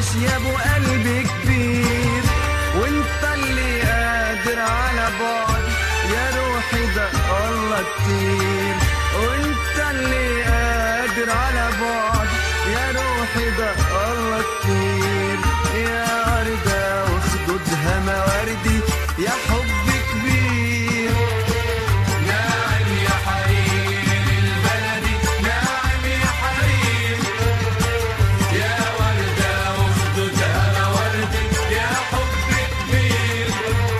يا ابو قلب كبير وانت اللي قادر على بعد يا روحي ده الله كتير وانت اللي قادر على بعد يا روحي ده الله كتير يا وردة وخدودها مواردي يا حب كبير ناعم يا حرير البلدي ناعم يا حرير يا وردة وخدودها وردي يا حب كبير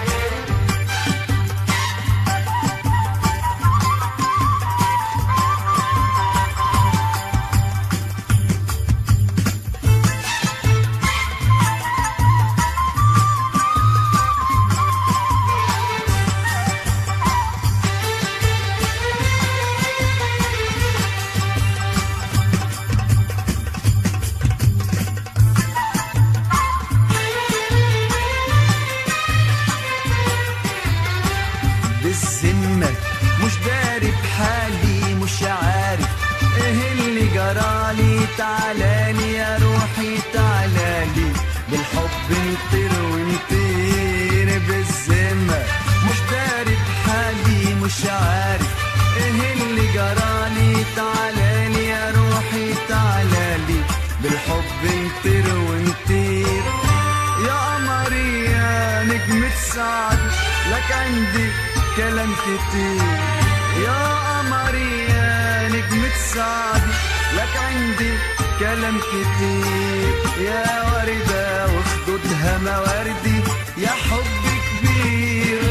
بالذمة مش داري بحالي مش عارف ايه اللي جرالي تعالالي يا روحي تعالالي بالحب نطير ونطير بالذمة مش داري بحالي مش عارف ايه اللي جرالي تعالالي يا روحي تعالالي بالحب نطير ونطير يا قمري يا نجمة سعد لك عندي كلام كتير يا قمري يا نجمة سعد لك عندي كلام كتير يا وردة وخدودها مواردي يا حب كبير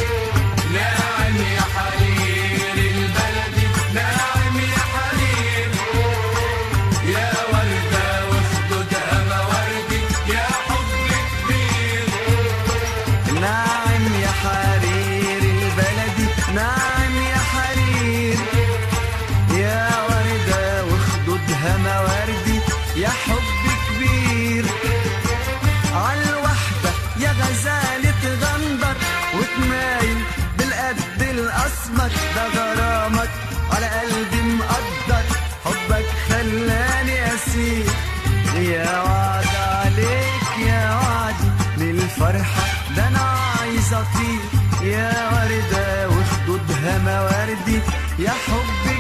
ناعم يا حرير البلدي ناعم يا حرير يا وردة وخدودها مواردي يا حب كبير ناعم يا حرير البلدي ناعم يا حرير يا وردة وخدودها مواردي يا حب كبير عالوحدة يا غزالة غندر وتمايل بالقد الأسمر ده غرامك على قلبي مقدر حبك خلاني أسير يا وعد عليك يا وعدي للفرحة ده أنا عايز أطير يا وردة وخدودها مواردي يا حبي